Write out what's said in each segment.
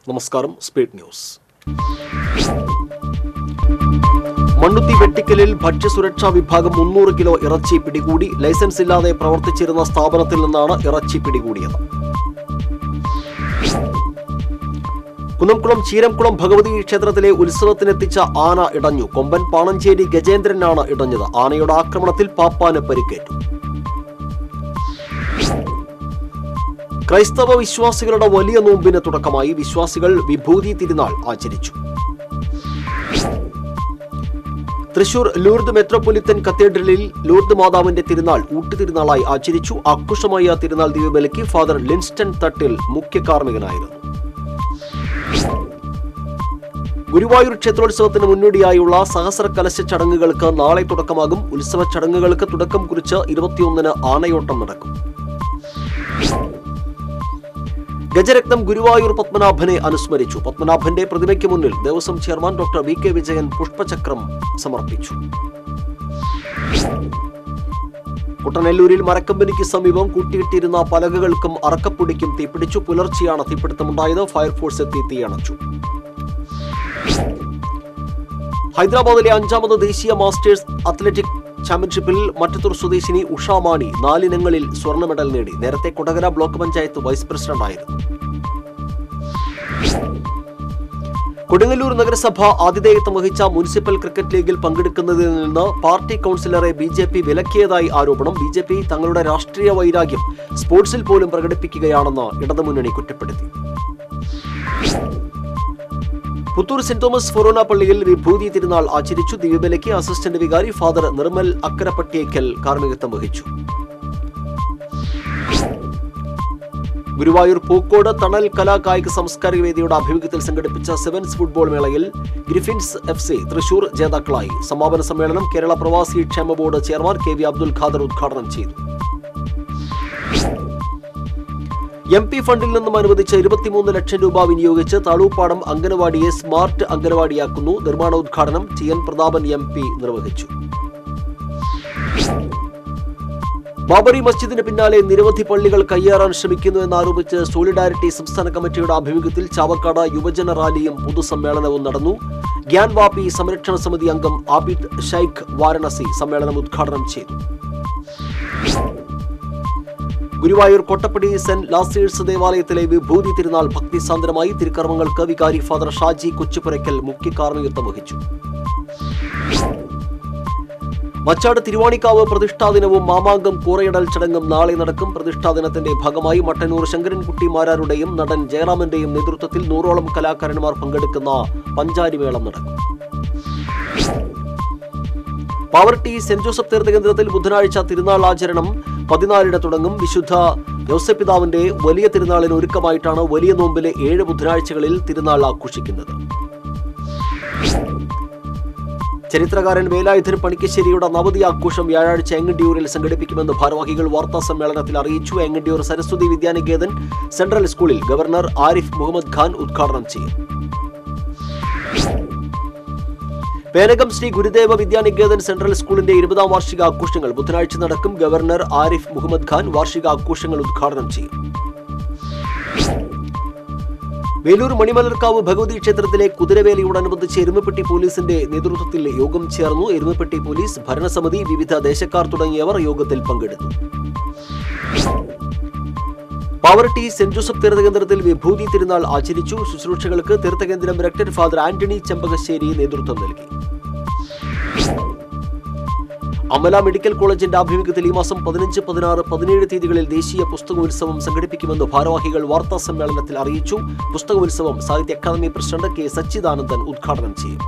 നമസ്കാരം speed news Mannuthy വെട്ടിക്കലിൽ ഭക്ഷ്യസുരക്ഷാ വിഭാഗം മുന്നൂറ് കിലോ ഇറച്ചി പിടികൂടി ലൈസൻസ് ഇല്ലാതെ പ്രവർത്തിച്ചിരുന്ന സ്ഥാപനത്തിൽ നിന്നാണ് ഇറച്ചി പിടികൂടിയത് കുന്നംകുളം ചീരംകുളം ഭഗവതി ക്ഷേത്രത്തിലെ ഉത്സവത്തിനെത്തിച്ച ആന ഇടഞ്ഞു കൊമ്പൻ പാണഞ്ചേരി ഗജേന്ദ്രനാണ് ഇടഞ്ഞത് ആനയുടെ ആക്രമണത്തിൽ പാപ്പാന് പരിക്കേറ്റു ക്രൈസ്തവ വിശ്വാസികളുടെ വലിയ നോമ്പിന് തുടക്കമായി വിശ്വാസികൾ വിഭൂതി തിരുനാൾ ആചരിച്ചു തൃശൂർ ലൂർദ് മെത്രോപൊലിത്തൻ കത്തീഡ്രലിൽ ലൂർദ് മാതാവിന്റെ തിരുനാൾ ഊട്ടുതിരുനാളായി ആചരിച്ചു ആഘോഷമായ തിരുനാൾ ദിവ്യബലിക്ക് ഫാദർ ലിൻസ്റ്റൺ തട്ടിൽ മുഖ്യ കാർമ്മികനായിരുന്നു ഗുരുവായൂർ ക്ഷേത്രോത്സവത്തിന് മുന്നോടിയായുള്ള സഹസ്ര കലശ ചടങ്ങുകൾക്ക് നാളെ തുടക്കമാകും ഉത്സവ ചടങ്ങുകൾക്ക് തുടക്കം കുറിച്ച് ഇരുപത്തിയൊന്നിന് ആനയോട്ടം നടക്കും ഗജരത്നം ഗുരുവായൂർ പത്മനാഭനെ അനുസ്മരിച്ചു പത്മനാഭന്റെ പ്രതിമയ്ക്ക് മുന്നിൽ Devaswom chairman doctor V K Vijayan പുഷ്പചക്രം സമർപ്പിച്ചു കുട്ടനെല്ലൂരിൽ മരക്കമ്പനിക്ക് സമീപം കൂട്ടിയിട്ടിരുന്ന പലകകൾക്കും അറക്കപ്പൊടിക്കും തീപിടിച്ചു പുലർച്ചെയാണ് തീപിടുത്തമുണ്ടായത് ഫയർഫോഴ്സ് എത്തി തീയണച്ചു ഹൈദരാബാദിലെ അഞ്ചാമത് ദേശീയ മാസ്റ്റേഴ്സ് അത്ലറ്റിക് ചാമ്പ്യൻഷിപ്പിൽ മറ്റത്തൂർ സ്വദേശിനി ഉഷ മാണി നാലിനങ്ങളിൽ സ്വർണ്ണ മെഡൽ നേടി നേരത്തെ കൊടകര ബ്ലോക്ക് പഞ്ചായത്ത് വൈസ് പ്രസിഡന്റായിരുന്നു കൊടുങ്ങല്ലൂർ നഗരസഭ ആതിഥേയത്വം വഹിച്ച മുനിസിപ്പൽ ക്രിക്കറ്റ് ലീഗിൽ പങ്കെടുക്കുന്നതിൽ നിന്ന് പാർട്ടി കൗൺസിലറെ ബി ജെ പി വിലക്കിയതായി ആരോപണം ബി ജെ പി തങ്ങളുടെ രാഷ്ട്രീയ വൈരാഗ്യം സ്പോർട്സിൽ പോലും പ്രകടിപ്പിക്കുകയാണെന്ന് ഇടതുമുന്നണി കുറ്റപ്പെടുത്തി പുത്തൂർ സെന്റ് തോമസ് ഫൊറോന പള്ളിയിൽ വിഭൂതി തിരുനാൾ ആചരിച്ചു ദിവ്യബലയ്ക്ക് അസിസ്റ്റന്റ് വികാരി ഫാദർ നിർമ്മൽ അക്കരപ്പട്ടിയേക്കൽ കാർമ്മികത്വം വഹിച്ചു ഗുരുവായൂർ പൂക്കോട് തണൽ കലാ കായിക സാംസ്കാരിക വേദിയുടെ ആഭിമുഖ്യത്തിൽ സംഘടിപ്പിച്ച സെവൻസ് ഫുട്ബോൾ മേളയിൽ ഗ്രിഫിൻസ് എഫ് സി തൃശൂർ ജേതാക്കളായി സമാപന സമ്മേളനം കേരള പ്രവാസി ക്ഷേമ board chairman K V Abdul Khader ഉദ്ഘാടനം ചെയ്തു എം പി ഫണ്ടിൽ നിന്നും അനുവദിച്ച ഇരുപത്തിമൂന്ന് ലക്ഷം രൂപ വിനിയോഗിച്ച് താളൂപ്പാടം അംഗനവാടിയെ സ്മാർട്ട് അംഗനവാടിയാക്കുന്നു നിർമ്മാണോദ്ഘാടനം T N Prathapan M P നിർവഹിച്ചു ബാബറി മസ്ജിദിന് പിന്നാലെ നിരവധി പള്ളികൾ കയ്യേറാൻ ശ്രമിക്കുന്നു എന്നാരോപിച്ച് സോളിഡാരിറ്റി സംസ്ഥാന കമ്മിറ്റിയുടെ ആഭിമുഖ്യത്തിൽ ചാവക്കാട് യുവജന റാലിയും പൊതുസമ്മേളനവും നടന്നു ഗ്യാൻ വാപി സംരക്ഷണ സമിതി അംഗം ആബിദ് ഷൈഖ് വാരണസി സമ്മേളനം ഉദ്ഘാടനം ചെയ്തു ഗുരുവായൂർ കൊട്ടപ്പടി സെന്റ് ലാസേഴ്സ് ദേവാലയത്തിലെ വിഭൂതി തിരുനാൾ ഭക്തിസാന്ദ്രമായി തിരുക്കർമ്മങ്ങൾക്ക് വികാരി ഫാദർ ഷാജി കൊച്ചുപുരയ്ക്കൽ മുഖ്യ കാർമ്മികത്വം വഹിച്ചു മച്ചാട് തിരുവാണിക്കാവ് പ്രതിഷ്ഠാ ദിനവും മാമാങ്കം കൂറയിടൽ ചടങ്ങും നാളെ നടക്കും പ്രതിഷ്ഠാ ദിനത്തിന്റെ ഭാഗമായി മട്ടന്നൂർ ശങ്കരൻകുട്ടി മാരാരുടെയും നടൻ ജയറാമന്റെയും നേതൃത്വത്തിൽ നൂറോളം കലാകാരന്മാർ പങ്കെടുക്കുന്ന പഞ്ചാരിമേളം നടക്കും പാവർട്ടി സെന്റ് ജോസഫ് തീർത്ഥകേന്ദ്രത്തിൽ ബുധനാഴ്ച തിരുനാൾ ആചരണം പതിനാലിന് തുടങ്ങും വിശുദ്ധ യോസപിതാവിന്റെ വലിയ തിരുനാളിന് ഒരുക്കമായിട്ടാണ് വലിയ നോമ്പിലെ ഏഴ് ബുധനാഴ്ചകളിൽ തിരുനാൾ ആഘോഷിക്കുന്നത് ചരിത്രകാരൻ വേലായുധൻ പണിക്കശ്ശേരിയുടെ നവതി ആഘോഷം വ്യാഴാഴ്ച എങ്ങണ്ടിയൂരിൽ സംഘടിപ്പിക്കുമെന്ന് ഭാരവാഹികൾ വാർത്താ സമ്മേളനത്തിൽ അറിയിച്ചു എങ്ങണ്ടിയൂർ സരസ്വതി വിദ്യാനികേതൻ സെൻട്രൽ സ്കൂളിൽ ഗവർണർ ആരിഫ് മുഹമ്മദ് ഖാൻ ഉദ്ഘാടനം ചെയ്യും പേനകം ശ്രീ ഗുരുദേവ വിദ്യാനികേതൻ സെൻട്രൽ സ്കൂളിന്റെ ഇരുപതാം വാർഷിക ആഘോഷങ്ങൾ ബുധനാഴ്ച നടക്കും ഗവർണർ ആരിഫ് മുഹമ്മദ് ഖാൻ വാർഷിക ആഘോഷങ്ങൾ ഉദ്ഘാടനം ചെയ്യും വേലൂർ മണിമലർക്കാവ് ഭഗവതി ക്ഷേത്രത്തിലെ കുതിരവേലയോടനുബന്ധിച്ച് എരുമപ്പെട്ടി പോലീസിന്റെ നേതൃത്വത്തിൽ യോഗം ചേർന്നു എരുമപ്പെട്ടി പോലീസ് ഭരണസമിതി വിവിധ ദേശക്കാർ തുടങ്ങിയവർ യോഗത്തിൽ പങ്കെടുത്തു പാവർട്ടി സെന്റ് ജോസഫ് തീർത്ഥകേന്ദ്രത്തിൽ വിഭൂതി തിരുനാൾ ആചരിച്ചു ശുശ്രൂഷകൾക്ക് തീർത്ഥകേന്ദ്രം റെക്ടർ ഫാദർ ആന്റണി ചെമ്പകശ്ശേരി നേതൃത്വം നൽകി അമല മെഡിക്കൽ കോളേജിന്റെ ആഭിമുഖ്യത്തിൽ ഈ മാസം പതിനഞ്ച് പതിനാറ് പതിനേഴ് തീയതികളിൽ ദേശീയ പുസ്തകോത്സവം സംഘടിപ്പിക്കുമെന്ന് ഭാരവാഹികൾ വാർത്താ സമ്മേളനത്തിൽ അറിയിച്ചു പുസ്തകോത്സവം സാഹിത്യ അക്കാദമി പ്രസിഡന്റ് കെ സച്ചിദാനന്ദൻ ഉദ്ഘാടനം ചെയ്യും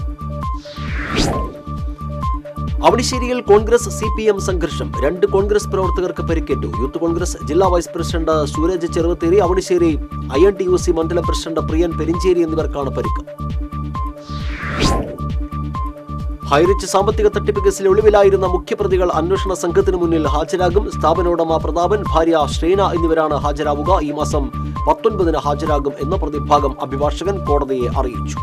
അവണിശ്ശേരിയിൽ കോൺഗ്രസ് സി പി എം സംഘർഷം രണ്ട് കോൺഗ്രസ് പ്രവർത്തകർക്ക് പരിക്കേറ്റു യൂത്ത് കോൺഗ്രസ് ജില്ലാ vice president Sooraj Cheruvathery Avanissery I N T U C മണ്ഡലം പ്രസിഡന്റ് പ്രിയൻ പെരിഞ്ചേരി എന്നിവർക്കാണ് പരിക്ക് ഹൈറിച്ച് സാമ്പത്തിക തട്ടിപ്പ് കേസിൽ ഒളിവിലായിരുന്ന മുഖ്യപ്രതികൾ അന്വേഷണ സംഘത്തിന് മുന്നിൽ ഹാജരാകും സ്ഥാപന ഉടമ പ്രതാപൻ ഭാര്യ ശ്രീന എന്നിവരാണ് ഹാജരാവുക ഈ മാസം പത്തൊൻപതിന് ഹാജരാകും എന്ന് പ്രതിഭാഗം അഭിഭാഷകൻ കോടതിയെ അറിയിച്ചു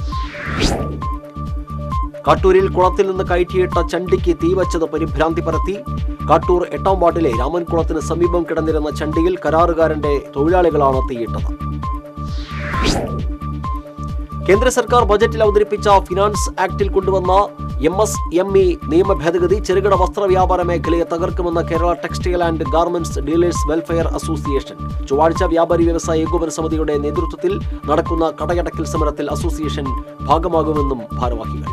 കാട്ടൂരിൽ കുളത്തിൽ നിന്ന് കയറ്റിയിട്ട ചണ്ടിക്ക് തീവച്ചത് പരിഭ്രാന്തി പരത്തി കാട്ടൂർ എട്ടാം വാർഡിലെ രാമൻകുളത്തിന് സമീപം കിടന്നിരുന്ന ചണ്ടിയിൽ കരാറുകാരന്റെ തൊഴിലാളികളാണ് തീയിട്ടത് കേന്ദ്ര സർക്കാർ ബജറ്റിൽ അവതരിപ്പിച്ച ഫിനാൻസ് ആക്ടിൽ കൊണ്ടുവന്ന എം എസ് എം ഇ നിയമ ഭേദഗതി ചെറുകിട വസ്ത്ര വ്യാപാര മേഖലയെ തകർക്കുമെന്ന Kerala textile and garments dealers welfare association ചൊവ്വാഴ്ച വ്യാപാരി വ്യവസായ ഏകോപന സമിതിയുടെ നേതൃത്വത്തിൽ നടക്കുന്ന കടയടക്കൽ സമരത്തിൽ അസോസിയേഷൻ ഭാഗമാകുമെന്നും ഭാരവാഹികൾ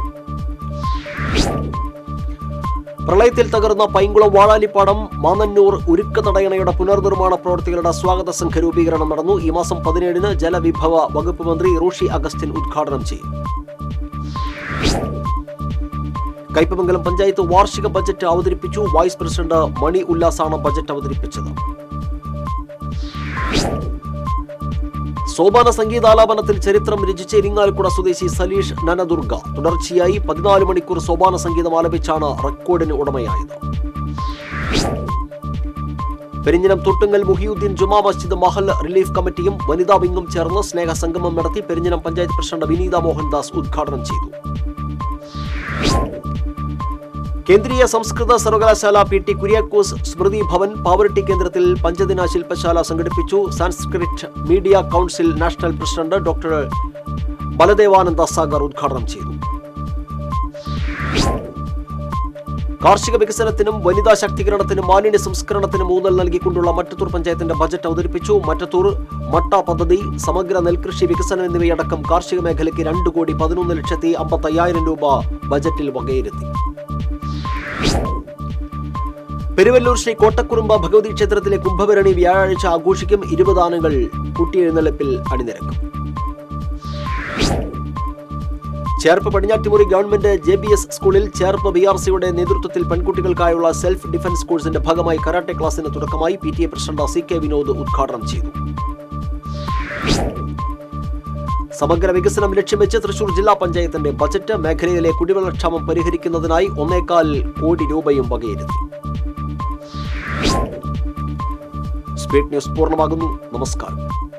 പ്രളയത്തിൽ തകർന്ന പൈങ്കുളം വാഴാലിപ്പാടം മാന്നന്നൂർ ഉരുക്ക് തടയണയുടെ പുനർനിർമ്മാണ പ്രവൃത്തികളുടെ സ്വാഗത സംഘ രൂപീകരണം നടന്നു ഈ മാസം പതിനേഴിന് ജലവിഭവ വകുപ്പ് മന്ത്രി റോഷി അഗസ്റ്റിൻ ഉദ്ഘാടനം ചെയ്യും കയ്പമംഗലം പഞ്ചായത്ത് വാർഷിക ബജറ്റ് അവതരിപ്പിച്ചു വൈസ് പ്രസിഡന്റ് മണി ഉല്ലാസാണ് ബജറ്റ് അവതരിപ്പിച്ചത് സോപാന സംഗീതാലാപനത്തിൽ ചരിത്രം രചിച്ച ഇരിങ്ങാലക്കുട സ്വദേശി സലീഷ് നനദുർഗ തുടർച്ചയായി പതിനാല് മണിക്കൂർ സോപാന സംഗീതം ആലപിച്ചാണ് റെക്കോർഡിന് ഉടമയായത് പെരിഞ്ഞനം തൊട്ടുങ്ങൽ മുഹിയുദ്ദീൻ ജുമാ മസ്ജിദ് മഹൽ റിലീഫ് കമ്മിറ്റിയും വനിതാ വിംഗും ചേർന്ന് സ്നേഹ സംഗമം നടത്തി പെരിഞ്ഞനം പഞ്ചായത്ത് പ്രസിഡന്റ് വിനീത മോഹൻദാസ് ഉദ്ഘാടനം ചെയ്തു കേന്ദ്രീയ സംസ്കൃത സർവകലാശാല പി ടി കുര്യാക്കോസ് സ്മൃതി ഭവൻ പാവറട്ടി കേന്ദ്രത്തിൽ പഞ്ചദിന ശില്പശാല സംഘടിപ്പിച്ചു Sanskrit media council national president doctor Baladevananda Sagar ഉദ്ഘാടനം ചെയ്തു കാർഷിക വികസനത്തിനും വനിതാ ശാക്തീകരണത്തിനും മാലിന്യ സംസ്കരണത്തിനും ഊന്നൽ നൽകിക്കൊണ്ടുള്ള മറ്റത്തൂർ പഞ്ചായത്തിന്റെ ബജറ്റ് അവതരിപ്പിച്ചു മറ്റത്തൂർ മട്ട പദ്ധതി സമഗ്ര നെൽകൃഷി വികസനം എന്നിവയടക്കം കാർഷിക മേഖലയ്ക്ക് രണ്ട് കോടി പതിനൊന്ന് ലക്ഷത്തി അമ്പത്തി അയ്യായിരം രൂപ ബജറ്റിൽ വകയിരുത്തി പെരുവല്ലൂർ ശ്രീ കോട്ടക്കുറുമ്പ ഭഗവതി ക്ഷേത്രത്തിലെ കുംഭഭരണി വ്യാഴാഴ്ച ആഘോഷിക്കും ഇരുപത് ആനകൾ കുട്ടിയെഴുന്നള്ളിപ്പിൽ അണിനിരക്കും Cherpu Padinjattumuri government J B S സ്കൂളിൽ ചേർപ്പ് ബി ആർ സിയുടെ നേതൃത്വത്തിൽ പെൺകുട്ടികൾക്കായുള്ള സെൽഫ് ഡിഫൻസ് കോഴ്സിന്റെ ഭാഗമായി കരാട്ടെ ക്ലാസിന് തുടക്കമായി P T A president C K Vinod ഉദ്ഘാടനം ചെയ്തു സമഗ്ര വികസനം ലക്ഷ്യം വെച്ച് തൃശൂർ ജില്ലാ പഞ്ചായത്തിന്റെ ബജറ്റ് മേഖലയിലെ കുടിവെള്ളക്ഷാമം പരിഹരിക്കുന്നതിനായി ഒന്നേകാൽ കോടി രൂപയും വകയിരുത്തി സ്പീഡ് ന്യൂസ് പൂർണ്ണമാകുന്നു നമസ്കാരം